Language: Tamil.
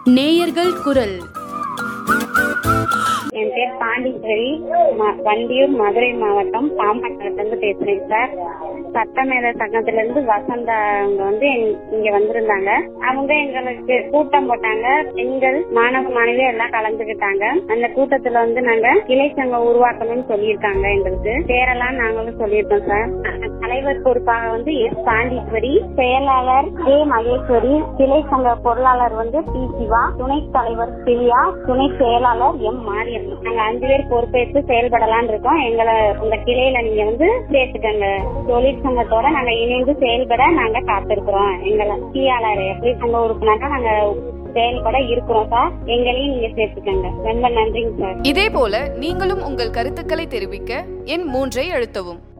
நேயர்கள் குரல் என் பேர் பாண்டிச்சேரி ம- வண்டியூர் மதுரை மாவட்டம் பாம்பட்டினத்துல இருந்து பேசுறேன் சார் சட்டமேத சங்கத்துல இருந்து வசந்தா அவங்க வந்து எங்க- இங்க வந்திருந்தாங்க அவங்க எங்களுக்கு கூட்டம் போட்டாங்க பெண்கள் மாணவ மாணவி எல்லாம் கலந்துக்கிட்டாங்க அந்த கூட்டத்துல வந்து நாங்க கிளை சங்கம் உருவாக்கணும்னு சொல்லியிருக்காங்க எங்களுக்கு பேரெல்லாம் நாங்களும் சொல்லியிருக்கோம் சார் தலைவர் பொறுப்பாக வந்து எஸ் பாண்டீஸ்வரி செயலாளர் ஏ மகேஸ்வரி கிளை சங்க பொருளாளர் வந்து பி சிவா துணைத் தலைவர் பிரியா துணை செயலாளர் எம் மாரியம்மன் நாங்க அஞ்சு பேர் பொறுப்பேற்று செயல்படலாம்னு இருக்கோம் எங்களை உங்க கிளையில நீங்க வந்து சேர்த்துக்கங்க தொழிற்சங்கத்தோட நாங்க இணைந்து செயல்பட நாங்க காத்திருக்கிறோம் எங்களை கிளையாளர் எப்படி சங்க உறுப்பினராக நாங்க செயல்பட இருக்கிறோம் சார் எங்களையும் நீங்க சேர்த்துக்கங்க ரொம்ப நன்றிங்க சார் இதே போல நீங்களும் உங்கள் கருத்துக்களை தெரிவிக்க எண் மூன்றை அழுத்தவும்